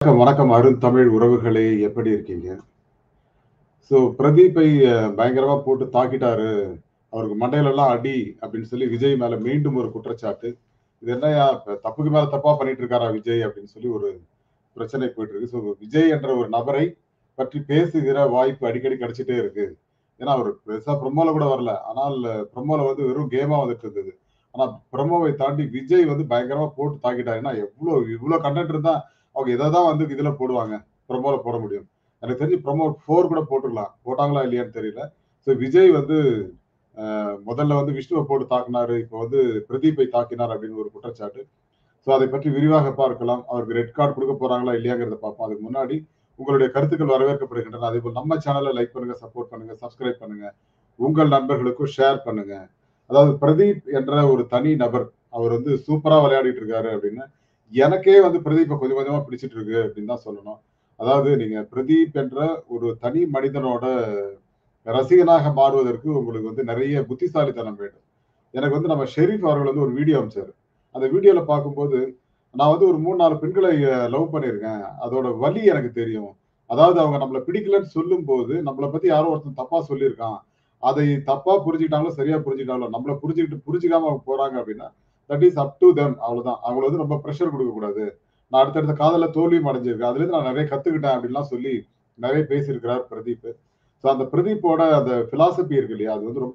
வணக்கம் வணக்கம் அருண் தமிழ் உறவுகளே எப்படி இருக்கீங்க ஸோ பிரதீப்பை அஹ், பயங்கரமா போட்டு தாக்கிட்டாரு அவருக்கு மண்டையில எல்லாம் அடி அப்படின்னு சொல்லி விஜய் மேல மீண்டும் ஒரு குற்றச்சாட்டு இது என்னையா இப்ப தப்புக்கு மேல தப்பா பண்ணிட்டு இருக்காரா விஜய் அப்படின்னு சொல்லி ஒரு பிரச்சனை போயிட்டு இருக்கு ஸோ விஜய் என்ற ஒரு நபரை பற்றி பேசுகிற வாய்ப்பு அடிக்கடி கிடைச்சிட்டே இருக்கு ஏன்னா அவர் பெருசா ப்ரொமோல கூட வரல ஆனால் ப்ரொமோல வந்து வெறும் கேமா வந்துட்டு இருந்தது ஆனா ப்ரொமோவை தாண்டி விஜய் வந்து பயங்கரமா போட்டு தாக்கிட்டாரு ஏன்னா எவ்வளவு இவ்வளவு கண்டென்ட் இருந்தா அவங்க இதை தான் வந்து இதுல போடுவாங்க ப்ரொமோல போட முடியும் எனக்கு தெரிஞ்சு ப்ரொமோ ஃபோர் கூட போட்டுக்கலாம் போட்டாங்களா இல்லையான்னு தெரியல ஸோ விஜய் வந்து அஹ், முதல்ல வந்து விஷ்ணுவை போட்டு தாக்குனாரு இப்போ வந்து பிரதீப்பை தாக்கினார் அப்படின்னு ஒரு குற்றச்சாட்டு ஸோ அதை பற்றி விரிவாக பார்க்கலாம் அவருக்கு ரெட் கார்டு கொடுக்க போறாங்களா இல்லையாங்கிறத பார்ப்போம் அதுக்கு முன்னாடி உங்களுடைய கருத்துக்கள் வரவேற்கப்படுகின்றன அதே போல் நம்ம சேனலை லைக் பண்ணுங்க சப்போர்ட் பண்ணுங்க சப்ஸ்கிரைப் பண்ணுங்க உங்கள் நண்பர்களுக்கும் ஷேர் பண்ணுங்க அதாவது பிரதீப் என்ற ஒரு தனி நபர் அவர் வந்து சூப்பரா விளையாடிட்டு இருக்காரு அப்படின்னு எனக்கே வந்து பிரதீப்பை கொஞ்சம் கொஞ்சமா பிடிச்சிட்டு இருக்கு அப்படின்னு தான் சொல்லணும் அதாவது நீங்க பிரதீப் என்ற ஒரு தனி மனிதனோட ரசிகனாக மாறுவதற்கு உங்களுக்கு வந்து நிறைய புத்திசாலித்தனம் வேண்டும் எனக்கு வந்து நம்ம ஷெரீஃப் அவர்கள் வந்து ஒரு வீடியோ அமைச்சாரு அந்த வீடியோல பார்க்கும்போது நான் வந்து ஒரு மூணு நாலு பெண்களை லவ் பண்ணியிருக்கேன் அதோட வலி எனக்கு தெரியும் அதாவது அவங்க நம்மளை பிடிக்கலன்னு சொல்லும் போது நம்மளை பத்தி யாரோ ஒருத்தன் தப்பா சொல்லியிருக்கான் அதை தப்பா புரிஞ்சுக்கிட்டாங்களோ சரியா புரிஞ்சுக்கிட்டாங்களோ நம்மளை புரிஞ்சுக்கிட்டு புரிஞ்சுக்காம அவங்க போறாங்க அப்படின்னா that is up to them அவ்வளவுதான் அவங்கள வந்து ரொம்ப ப்ரெஷர் கொடுக்க கூடாது நான் அடுத்தடுத்த காதல தோல்வியும் அடைஞ்சிருக்கேன் அதுல இருந்து நான் நிறைய கத்துக்கிட்டேன் அப்படின்லாம் சொல்லி நிறைய பேசியிருக்கிறார் பிரதீப் ஸோ அந்த பிரதீப்போட அந்த பிலாசபி இருக்கு இல்லையா அது வந்து ரொம்ப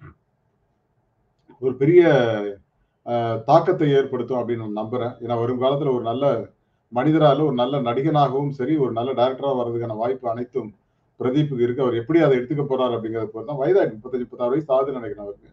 ஒரு பெரிய அஹ், தாக்கத்தை ஏற்படுத்தும் அப்படின்னு நான் நம்புறேன் ஏன்னா வருங்காலத்துல ஒரு நல்ல மனிதரால ஒரு நல்ல நடிகனாகவும் சரி ஒரு நல்ல டைரக்டரா வர்றதுக்கான வாய்ப்பு அனைத்தும் பிரதீப்புக்கு இருக்கு அவர் எப்படி அதை எடுத்துக்க போறாரு அப்படிங்கறத பொறுத்து தான் வயதாயிருக்கு முப்பத்தஞ்சு முப்பத்தாறு வயசு ஆகுதுன்னு நினைக்கிறேன் அவருக்கு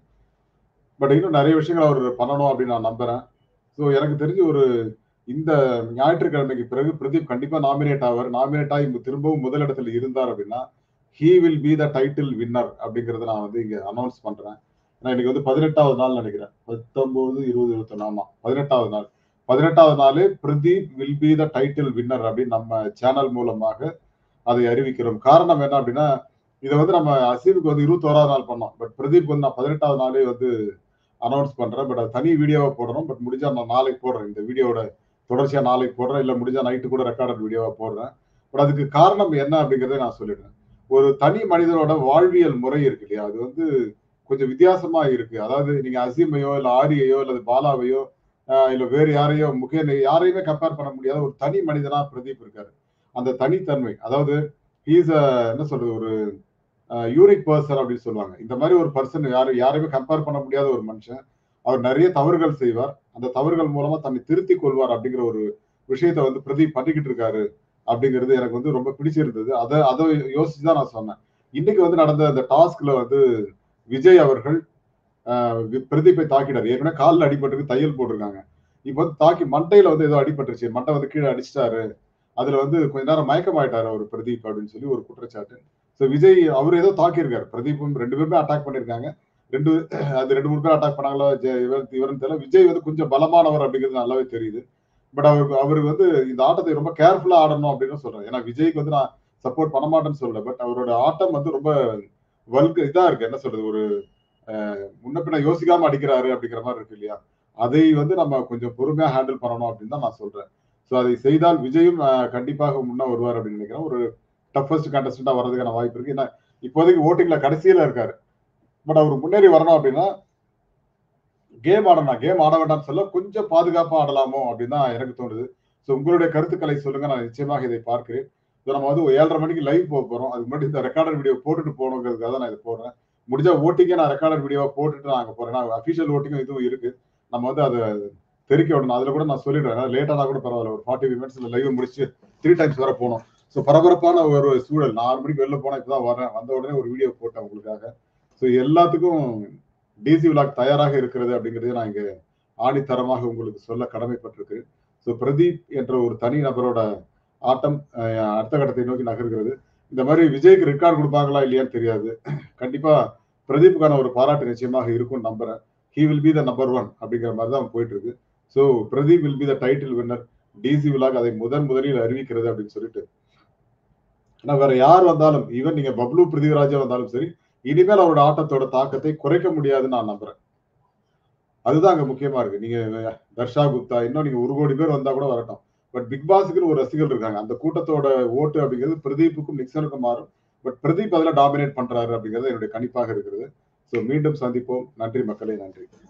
பட் இன்னும் நிறைய விஷயங்கள் அவர் பண்ணணும் அப்படின்னு நான் நம்புறேன் ஸோ எனக்கு தெரிஞ்சு ஒரு இந்த ஞாயிற்றுக்கிழமைக்கு பிறகு பிரதீப் கண்டிப்பா நாமினேட் ஆவார் நாமினேட் ஆகி இப்ப திரும்பவும் முதலிடத்துல இருந்தார் அப்படின்னா he will be the title winner அப்படிங்கறத நான் வந்து இங்க அனௌன்ஸ் பண்றேன் ஏன்னா இன்னைக்கு வந்து பதினெட்டாவது நாள் நினைக்கிறேன் பத்தொன்பது இருபது இருபத்தொன்னு ஆமா பதினெட்டாவது நாள் பதினெட்டாவது நாளே Pradeep will be the title winner அப்படின்னு நம்ம சேனல் மூலமாக அதை அறிவிக்கிறோம் காரணம் என்ன அப்படின்னா இதை வந்து நம்ம அசீமுக்கு வந்து இருபத்தோராவது நாள் பண்ணோம் பட் பிரதீப் வந்து நான் பதினெட்டாவது நாளே வந்து அனௌன்ஸ் பண்றேன் பட் அது தனி வீடியோவா போடணும் பட் முடிஞ்சா நான் நாளைக்கு போடுறேன் இந்த வீடியோட தொடர்ச்சியா நாளைக்கு போடுறேன் இல்ல முடிஞ்சா நைட்டு கூட ரெக்கார்டட் வீடியோவா போடுறேன் பட் அதுக்கு காரணம் என்ன அப்படிங்கறத நான் சொல்லிடுறேன் ஒரு தனி மனிதனோட வாழ்வியல் முறை இருக்கு இல்லையா அது வந்து கொஞ்சம் வித்தியாசமா இருக்கு அதாவது நீங்க அசீமையோ இல்ல ஆரியையோ இல்ல பாலாவையோ ஆஹ் இல்ல வேறு யாரையோ முகேன் யாரையுமே கம்பேர் பண்ண முடியாத ஒரு தனி மனிதனா பிரதீப் இருக்காரு அந்த தனித்தன்மை அதாவது ஹீஸ் என்ன சொல்றது ஒரு யூனிக் பர்சன் அப்படின்னு சொல்லுவாங்க இந்த மாதிரி ஒரு பர்சன் யாரு யாரையுமே கம்பேர் பண்ண முடியாத ஒரு மனுஷன் அவர் நிறைய தவறுகள் செய்வார் அந்த தவறுகள் மூலமா தன்னை திருத்திக் கொள்வார் அப்படிங்கிற ஒரு விஷயத்த வந்து பிரதீப் பண்ணிக்கிட்டு இருக்காரு அப்படிங்கிறது எனக்கு வந்து ரொம்ப பிடிச்சிருந்தது அதை அதை யோசிச்சு தான் நான் சொன்னேன் இன்னைக்கு வந்து நடந்த அந்த டாஸ்க்ல வந்து விஜய் அவர்கள் ஆஹ் வி- பிரதீப்பை தாக்கிட்டார் ஏற்கனவே காலில் அடிபட்டிருக்கு தையல் போட்டிருக்காங்க இப்போ வந்து தாக்கி மண்டையில வந்து ஏதோ அடிபட்டுருச்சு மண்டை வந்து கீழே அடிச்சிட்டாரு அதுல வந்து கொஞ்ச நேரம் மயக்கமாயிட்டாரு அவர் பிரதீப் அப்படின்னு சொல்லி ஒரு குற்றச்சாட்டு ஸோ விஜய் அவர் ஏதோ தாக்கியிருக்காரு பிரதீப்பும் ரெண்டு பேருமே அட்டாக் பண்ணியிருக்காங்க ரெண்டு அது ரெண்டு மூணு பேர் அட்டாக் பண்ணாங்களோ ஜெ- இவர் இவருன்னு தெரியல விஜய் வந்து கொஞ்சம் பலமானவர் அப்படிங்கிறது நல்லாவே தெரியுது பட் அவருக்கு அவருக்கு வந்து இந்த ஆட்டத்தை ரொம்ப கேர்ஃபுல்லா ஆடணும் அப்படின்னு சொல்றேன் ஏன்னா விஜய்க்கு வந்து நான் சப்போர்ட் பண்ண மாட்டேன்னு சொல்லல பட் அவரோட ஆட்டம் வந்து ரொம்ப வல்க இதா இருக்கு என்ன சொல்றது ஒரு அஹ், முன்ன பின்ன யோசிக்காம அடிக்கிறாரு அப்படிங்கிற மாதிரி இருக்கு இல்லையா அதை வந்து நம்ம கொஞ்சம் பொறுமையா ஹேண்டில் பண்ணணும் அப்படின்னு தான் நான் சொல்றேன் ஸோ அதை செய்தால் விஜயும் அஹ், கண்டிப்பாக முன்ன வருவார் அப்படின்னு நினைக்கிறேன் ஒரு டஃபஸ்ட் கண்டஸ்டண்டா வர்றதுக்கான வாய்ப்பு இருக்கு ஏன்னா இப்போதைக்கு ஓட்டிங்ல கடைசியில இருக்காரு பட் அவர் முன்னேறி வரணும் அப்படின்னா கேம் ஆடணும் கேம் ஆட வேண்டாம்னு சொல்ல கொஞ்சம் பாதுகாப்பா ஆடலாமோ அப்படின்னு தான் எனக்கு தோணுது ஸோ உங்களுடைய கருத்துக்களை சொல்லுங்க நான் நிச்சயமாக இதை பார்க்கிறேன் ஸோ நம்ம வந்து ஒரு ஏழரை மணிக்கு லைவ் போக போறோம் அதுக்கு முன்னாடி இந்த ரெக்கார்டட் வீடியோ போட்டுட்டு போகணுங்கிறதுக்காக தான் நான் இதை போடுறேன் முடிஞ்சா ஓட்டிங்கே நான் ரெக்கார்டட் வீடியோவா போட்டுட்டு நான் அங்கே போறேன் நான் அஃபிஷியல் ஓட்டிங்கும் இதுவும் இருக்கு நம்ம வந்து அதை தெரிக்க விடணும் அதுல கூட நான் சொல்லிடுறேன் லேட்டானா கூட பரவாயில்ல ஒரு ஃபார்ட்டி மினிட்ஸ்ல லைவ் முடிச்சு த்ரீ டைம்ஸ் வர போகணும் ஸோ பரபரப்பான ஒரு சூழல் நாலு மணிக்கு வெளில போனா இப்பதான் வரேன் வந்த உடனே ஒரு வீடியோ போட்டேன் உங்களுக்காக ஸோ எல்லாத்துக்கும் டிசி விலாக் தயாராக இருக்கிறது அப்படிங்கிறதே நான் இங்க ஆணித்தரமாக உங்களுக்கு சொல்ல கடமைப்பட்டிருக்கு ஸோ பிரதீப் என்ற ஒரு தனி நபரோட ஆட்டம் அஹ், அடுத்த கட்டத்தை நோக்கி நகர்கிறது இந்த மாதிரி விஜய்க்கு ரெக்கார்ட் கொடுப்பாங்களா இல்லையான்னு தெரியாது கண்டிப்பா பிரதீப்புக்கான ஒரு பாராட்டு நிச்சயமாக இருக்கும் நம்புறேன் he will be the number one அப்படிங்கிற மாதிரி தான் போயிட்டு இருக்கு so Pradeep will be the title winner டிசி விலாக் அதை முதன் முதலில் அறிவிக்கிறது அப்படின்னு சொல்லிட்டு ஆனா வேற யார் வந்தாலும் ஈவன் நீங்க பப்ளு பிருத்திவிராஜா வந்தாலும் சரி இனிமேல் அவரோட ஆட்டத்தோட தாக்கத்தை குறைக்க முடியாதுன்னு நான் நம்புறேன் அதுதான் அங்க முக்கியமா இருக்கு நீங்க தர்ஷா குப்தா இன்னும் நீங்க ஒரு கோடி பேர் வந்தா கூட வரட்டும் பட் பிக் பாஸுக்கு ஒரு ரசிகர்கள் இருக்காங்க அந்த கூட்டத்தோட ஓட்டு அப்படிங்கிறது பிரதீப்புக்கும் நிக்சனுக்கும் மாறும் பட் பிரதீப் அதில் டாமினேட் பண்றாரு அப்படிங்கிறது என்னுடைய கணிப்பாக இருக்கிறது ஸோ மீண்டும் சந்திப்போம் நன்றி மக்களே நன்றி